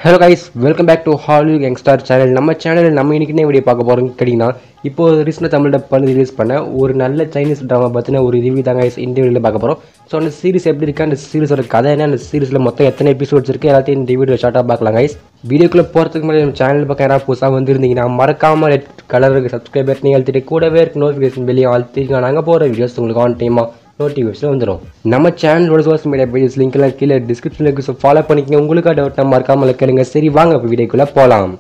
hello guys welcome back to Hollywood young star channel நம்ம சேனலில் நம்ம இன்னைக்கு என்ன வீடியோ பார்க்க போகிறோம் கேட்டிங்கன்னா இப்போ ரீசெண்டாக தமிழ் டப் பண்ணி ரிலீஸ் பண்ண ஒரு நல்ல சைனீஸ் ட்ராமா பற்றின ஒரு ரிவ்யூ தாங்க guys இந்த வீடியோவில் பார்க்க போகிறோம் ஸோ அந்த சீரிஸ் எப்படி இருக்கு அந்த சீரிஸோட கதை என்ன அந்த சீரிஸில் மொத்தம் எத்தனை எபிசோட்ஸ் இருக்குது எல்லாத்தையும் இந்த வீடியோ ஷார்ட்டாக பார்க்கலாம் கைஸ் வீடியோக்குள்ளே போகிறதுக்கு முன்னாடி நம்ம சேனல் பக்கம் யாராவது புதுசாக வந்திருந்தீங்கன்னா மறக்காமல் ரெட் கலருக்கு சப்ஸ்கிரைப் பண்ணி அழுத்திட்டு கூடவே இருக்க நோட்டிஃபிகேஷன் வெளியே அழுத்திங்க நாங்கள் போகிற வீடியோஸ் உங்களுக்கு ஆன் டைமாக நோட்டிஃபிகேஷன் வந்துடும் நம்ம சேனலோட சோஷியல் மீடியா பேஜஸ் லிங்க் எல்லாம் கீழே டிஸ்கிரிப்ஷனில் இருக்கு ஸோ ஃபாலோ பண்ணிக்கங்க உங்களுக்கு டவுட் நம்ம மறக்காமல் கேளுங்க சரி வாங்க இப்போ வீடியோக்குள்ளே போகலாம்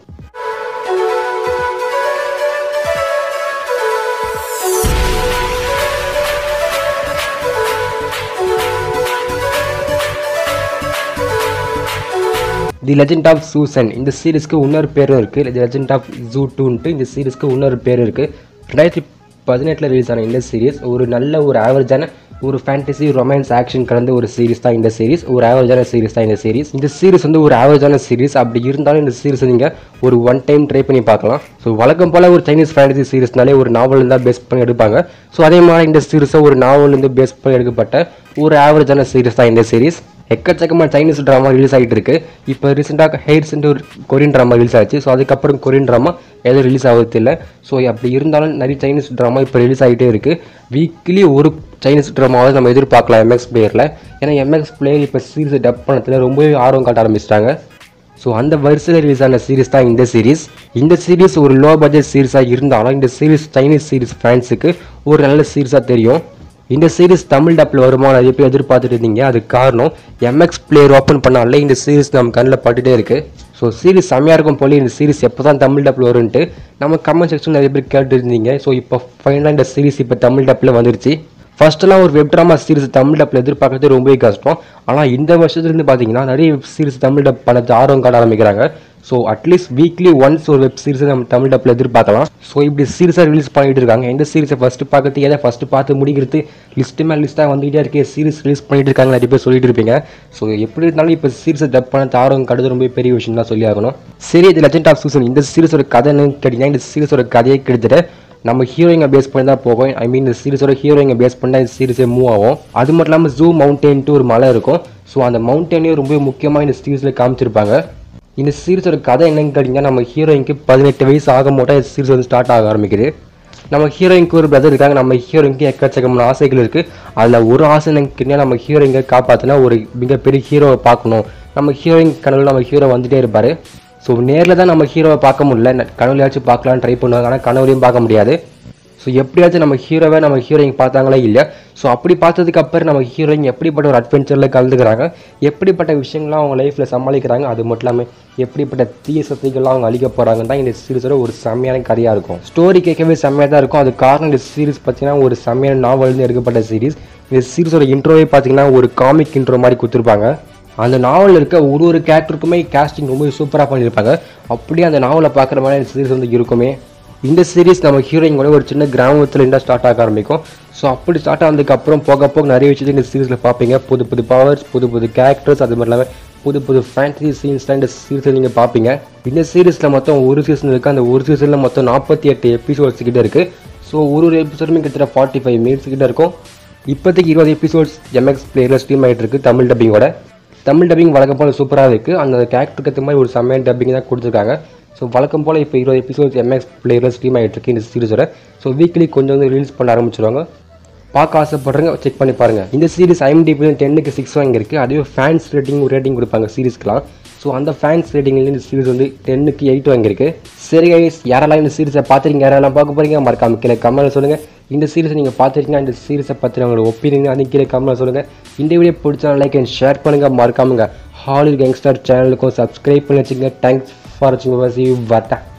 தி லெஜெண்ட் ஆஃப் சூசன் இந்த சீரிஸ்க்கு இன்னொரு பேரும் இருக்குது தி லெஜெண்ட் ஆஃப் ஜூ டூன்ட்டு இந்த சீரிஸ்க்கு இன்னொரு பேர் இருக்குது ரெண்டாயிரத்தி பதினெட்டில் ரிலீஸ் ஆன இந்த சீரிஸ் ஒரு நல்ல ஒரு ஆவரேஜான ஒரு ஃபேண்டசி ரொமான்ஸ் ஆக்ஷன் கலந்த ஒரு சீரிஸ் தான் இந்த சீரிஸ் ஒரு ஆவரேஜான சீரிஸ் தான் இந்த சீரிஸ் இந்த சீரிஸ் வந்து ஒரு ஆவரேஜான சீரிஸ் அப்படி இருந்தாலும் இந்த சீரிஸ் நீங்கள் ஒரு ஒன் டைம் ட்ரை பண்ணி பார்க்கலாம் ஸோ வழக்கம் போல் ஒரு சைனீஸ் ஃபேண்டசி சீரிஸ்னாலே ஒரு நாவல் இருந்தால் பேஸ் பண்ணி எடுப்பாங்க ஸோ அதே மாதிரி இந்த சீரிஸை ஒரு நாவல் இருந்து பேஸ் பண்ணி எடுக்கப்பட்ட ஒரு ஆவரேஜான சீரிஸ் தான் இந்த சீரிஸ் எக்கச்சக்கமாக சைனீஸ் ட்ராமா ரிலீஸ் ஆகிட்டு இருக்கு இப்போ ரீசெண்டாக ஹெய்ட்ஸ்ன்ட்டு ஒரு கொரியன் ட்ராமா ரிலீஸ் ஆச்சு ஸோ அதுக்கப்புறம் கொரியன் ட்ராமா எதுவும் ரிலீஸ் ஆகிறது இல்லை ஸோ அப்படி இருந்தாலும் நிறைய சைனீஸ் ட்ராமா இப்போ ரிலீஸ் ஆகிட்டே இருக்குது வீக்லி ஒரு சைனீஸ் ட்ராமாவை நம்ம எதிர்பார்க்கலாம் எம்எக்ஸ் பிளேயரில் ஏன்னா எம்எக்ஸ் பிளேயர் இப்போ சீரிஸ் டப் பண்ணத்தில் ரொம்பவே ஆர்வம் காட்ட ஆரம்பிச்சிட்டாங்க ஸோ அந்த வருஷத்தில் ரிலீஸ் ஆன சீரிஸ் தான் இந்த சீரிஸ் இந்த சீரிஸ் ஒரு லோ பட்ஜெட் சீரிஸாக இருந்தாலும் இந்த சீரிஸ் சைனீஸ் சீரிஸ் ஃபேன்ஸுக்கு ஒரு நல்ல சீரிஸாக தெரியும் இந்த சீரிஸ் தமிழ் டப்பில் வருமா நிறைய பேர் எதிர்பார்த்துட்டு இருந்தீங்க அதுக்கு காரணம் எம்எக்ஸ் பிளேயர் ஓப்பன் பண்ணாலே இந்த சீரிஸ் நம்ம கண்ணில் பட்டுட்டே இருக்கு ஸோ சீரிஸ் செம்மையாக இருக்கும் போல இந்த சீரிஸ் எப்போ தான் தமிழ் டப்பில் வரும்ன்ட்டு நம்ம கமெண்ட் செக்ஷன் நிறைய பேர் கேட்டு இருந்தீங்க ஸோ இப்போ ஃபைனலாக இந்த சீரிஸ் இப்போ தமிழ் டப்பில் வந்துருச்சு ஃபர்ஸ்ட்லாம் ஒரு வெப் ட்ராமா சீரிஸ் தமிழ் டப்பில் எதிர்பார்க்கறது ரொம்பவே கஷ்டம் ஆனால் இந்த வருஷத்துலேருந்து பார்த்தீங்கன்னா நிறைய வெப் சீரிஸ் தமிழ் டப் பண்ணது ஆர்வம் காட்ட ஆரம்பிக்கிறாங்க ஸோ அட்லீஸ்ட் வீக்லி ஒன்ஸ் ஒரு வெப் சீரிஸை நம்ம தமிழ் டப்பில் எதிர்பார்க்கலாம் ஸோ இப்படி சீரிஸாக ரிலீஸ் பண்ணிட்டு இருக்காங்க எந்த சீரிஸை ஃபஸ்ட்டு பார்க்கறது எதை ஃபஸ்ட்டு பார்த்து முடிக்கிறது லிஸ்ட்டு மேலே லிஸ்ட்டாக வந்துகிட்டே இருக்கே சீரிஸ் ரிலீஸ் பண்ணிட்டு இருக்காங்க நிறைய பேர் சொல்லிட்டு இருப்பீங்க ஸோ எப்படி இருந்தாலும் இப்போ சீரிஸை டப் பண்ண ஆர்வம் கடுது ரொம்ப பெரிய விஷயம் தான் சொல்லி ஆகணும் சரி இது லெஜெண்ட் ஆஃப் சூசன் இந்த சீரிஸோட கதை என்னன்னு கேட்டிங்கன்னா இந்த சீரிஸோட கதையை கிட்டத்தட்ட நம்ம ஹீரோயிங்கை பேஸ் பண்ணி தான் போகும் ஐ மீன் இந்த சீரிஸோட ஹீரோயிங்கை பேஸ் பண்ணி தான் இந்த சீரிஸே மூவ் ஆகும் அது மட்டும் இல்லாமல் ஜூ மவுண்டெயின்ட்டு ஒரு மலை இருக்கும் ஸோ அந்த மவுண்டெயினே ரொம்ப முக்கியமாக இந்த சீரிஸில் காமிச்சிருப்பாங்க இந்த சீரிஸோட கதை என்னன்னு கேட்டிங்கன்னா நம்ம ஹீரோயினுக்கு பதினெட்டு வயசு ஆகும் போது இந்த சீரிஸ் வந்து ஸ்டார்ட் ஆக ஆரம்பிக்குது நம்ம ஹீரோயினுக்கு ஒரு பிரதர் இருக்காங்க நம்ம ஹீரோயினுக்கு எக்கச்சக்கமான ஆசைகள் இருக்குது அதில் ஒரு ஆசை என்னன்னு நம்ம ஹீரோயினை காப்பாற்றினா ஒரு மிகப்பெரிய ஹீரோவை பார்க்கணும் நம்ம ஹீரோயின் கனவுல நம்ம ஹீரோ வந்துட்டே இருப்பார் ஸோ நேரில் தான் நம்ம ஹீரோவை பார்க்க முடியல கனவுலையாச்சும் பார்க்கலான்னு ட்ரை பண்ணுவாங்க ஆனால் கனவுலையும் பார்க்க முடியாது ஸோ எப்படியாச்சும் நம்ம ஹீரோவை நம்ம ஹீரோயின் பார்த்தாங்களே இல்லை ஸோ அப்படி பார்த்ததுக்கு அப்புறம் நம்ம ஹீரோயின் எப்படிப்பட்ட ஒரு அட்வென்ச்சரில் கலந்துக்கிறாங்க எப்படிப்பட்ட விஷயங்கள்லாம் அவங்க லைஃப்பில் சமாளிக்கிறாங்க அது மட்டும் இல்லாமல் எப்படிப்பட்ட தீய சக்திகள்லாம் அவங்க அழிக்க போகிறாங்கன்னு தான் இந்த சீரிஸோட ஒரு செம்மையான கதையாக இருக்கும் ஸ்டோரி கேட்கவே செம்மையாக தான் இருக்கும் அது காரணம் இந்த சீரிஸ் பார்த்தீங்கன்னா ஒரு செம்மையான நாவல்னு எடுக்கப்பட்ட சீரிஸ் இந்த சீரிஸோட இன்ட்ரோவே பார்த்தீங்கன்னா ஒரு காமிக் இன்ட்ரோ மாதிரி கொடுத்துருப்பாங்க அந்த நாவலில் இருக்க ஒரு ஒரு கேரக்டருக்குமே கேஸ்டிங் ரொம்ப சூப்பராக பண்ணியிருப்பாங்க அப்படியே அந்த நாவலை பார்க்குற மாதிரி இந்த சீரிஸ் வந்து இருக்குமே இந்த சீரிஸ் நம்ம ஹீரோயின் கூட ஒரு சின்ன கிராமத்தில் இருந்தால் ஸ்டார்ட் ஆக ஆரம்பிக்கும் ஸோ அப்படி ஸ்டார்ட் ஆனதுக்கப்புறம் போக போக நிறைய விஷயத்தை இந்த சீரிஸில் பார்ப்பீங்க புது புது பவர்ஸ் புது புது கேரக்டர்ஸ் அது மாதிரி இல்லாமல் புது புது ஃபேண்டசி சீன்ஸ்லாம் இந்த சீரிஸில் நீங்கள் பார்ப்பீங்க இந்த சீரிஸில் மொத்தம் ஒரு சீசன் இருக்குது அந்த ஒரு சீசனில் மொத்தம் நாற்பத்தி எட்டு எபிசோட்ஸ் கிட்ட இருக்குது ஸோ ஒரு ஒரு எபிசோடுமே கிட்டத்தட்ட ஃபார்ட்டி ஃபைவ் மினிட்ஸ் கிட்ட இருக்கும் இப்போதைக்கு இருபது எபிசோட்ஸ் எம்எக்ஸ் பிளேயரில் ஸ்ட்ரீம் ஆகிட்டு இருக்கு தமிழ் டப்பிங்கோட தமிழ் டப்பிங் வழக்கம் போல் சூப்பராக இருக்குது அந்த கேரக்டருக்கு ஏற்ற மாதிரி ஒரு செம்மையான டப்பிங் தான் கொடுத்துருக்காங்க ஸோ வழக்கம் போல் இப்போ இருபது எபிசோட்ஸ் எம்எக்ஸ் பிளேயரில் ஸ்ட்ரீம் ஆகிட்டு இருக்கு இந்த சீரிஸோட ஸோ வீக்லி கொஞ்சம் வந்து ரிலீஸ் பண்ண ஆரம்பிச்சிருவாங்க பார்க்க ஆசைப்படுறங்க செக் பண்ணி பாருங்கள் இந்த சீரிஸ் ஐஎம்டிபி டென்னுக்கு சிக்ஸ் வாங்கியிருக்கு அதுவே ஃபேன்ஸ் ரேட்டிங் ஒரு ரேட்டிங் கொடுப்பாங்க சீரிஸ்க்குலாம் ஸோ அந்த ஃபேன்ஸ் ரேட்டிங்லேருந்து இந்த சீரிஸ் வந்து டென்னுக்கு எயிட் வாங்கியிருக்கு சரி கைஸ் யாரெல்லாம் இந்த சீரிஸை பார்த்துருக்கீங்க யாரெல்லாம் பார்க்க போகிறீங்க மறக்காம கீழே கமெண்ட்ல சொல்லுங்கள் இந்த சீரிஸை நீங்கள் பார்த்துருக்கீங்க இந்த சீரிஸை பற்றி உங்களோட ஒப்பீனியன் அதையும் கீழே கமெண்ட்ல சொல்லுங்கள் இந்த வீடியோ பிடிச்சா லைக் அண்ட் ஷேர் பண்ணுங்கள் மறக்காமங்க ஹாலிவுட் கேங்ஸ்டர் சேனலுக்கும் சப்ஸ்கிரைப் பண்ணி வச்சுங்க தேங்க்ஸ் ஃபார் வாட்சிங் வரட்டா